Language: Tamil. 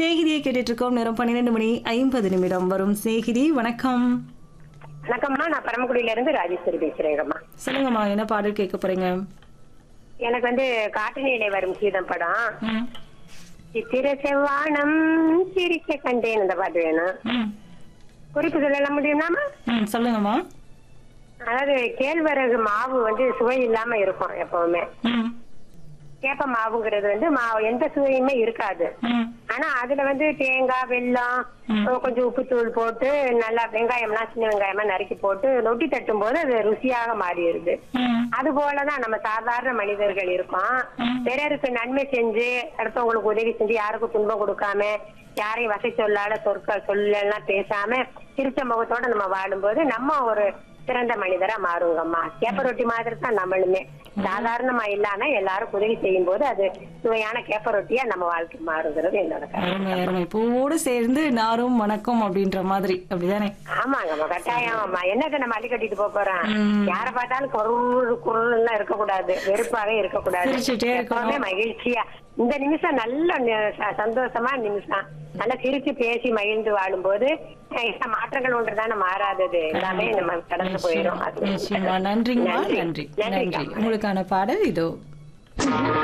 சேகிதியை கேட்டுட்டு இருக்கோம் நேரம் பன்னிரெண்டு மணி ஐம்பது நிமிடம் வரும் சேகிதி வணக்கம் வணக்கம்மா நான் பரமக்குடியில இருந்து ராஜேஸ்வரி பேசுறேங்கம்மா சொல்லுங்கம்மா என்ன பாடல் கேட்க போறீங்க எனக்கு வந்து காட்டுநிலை வரும் கீதம் படம் ம், சித்திர செவ்வானம் சிரிக்க கண்டேன் அந்த பாட்டு வேணும் ம், குறிப்பு சொல்லலாம் முடியுமாமா ம், சொல்லுங்கம்மா அதாவது கேழ்வரகு மாவு வந்து சுவை இல்லாம இருக்கும் எப்பவுமே ம், கேப்ப மாவுங்கிறது வந்து மாவு எந்த சுவையுமே இருக்காது ம், ஆனா அதுல வந்து தேங்காய் வெல்லம் ம். கொஞ்சம் உப்புத்தூள் போட்டு நல்லா வெங்காயம்லாம் சின்ன வெங்காயமா நறுக்கி போட்டு ரொட்டி தட்டும் போது அது ருசியாக மாறிடுது ம், அது போலதான் நம்ம சாதாரண மனிதர்கள் இருக்கோம் ம். பிறருக்கு நன்மை செஞ்சு அடுத்தவங்களுக்கு உதவி செஞ்சு யாருக்கும் துன்பம் கொடுக்காம யாரையும் வசை சொல்லாத சொற்கள் சொல்லலாம் பேசாம சிரிச்ச முகத்தோட நம்ம வாழும்போது நம்ம ஒரு சிறந்த மனிதரா மாறுங்கம்மா கேப்ப ரொட்டி மாதிரி தான் நம்மளுமே சாதாரணமா இல்லாம எல்லாரும் உதவி செய்யும் போது அது சுவையான கேப்ப ரொட்டியா நம்ம வாழ்க்கை மாறுங்கிறது என்னோட கருத்து. அருமை அருமை பூவோடு சேர்ந்து நாரும் வணக்கம் அப்படின்ற மாதிரி அப்படிதானே ஆமாங்கம்மா கட்டாயம் அம்மா என்னத்த நம்ம அள்ளி கட்டிட்டு போக போறோம் ம். யார பார்த்தாலும் குரல் குரல் எல்லாம் இருக்கக்கூடாது வெறுப்பாவே இருக்கக்கூடாது சிரிச்சுட்டே இருக்கணும். எப்பவுமே மகிழ்ச்சியா இந்த நிமிஷம் நல்ல நி- ச- சந்தோஷமா நிமிஷம் நல்லா சிரிச்சு பேசி மகிழ்ந்து வாழும்போது அஹ், இந்த மாற்றங்கள் ஒன்றுதானே மாறாதது எல்லாமே நம்ம கடந்து போயிடும் அது நிச்சயமா நன்றிங்கம்மா நன்றி. நன்றி நன்றிக்கா. நன்றி உங்களுக்கான பாடல் இதோ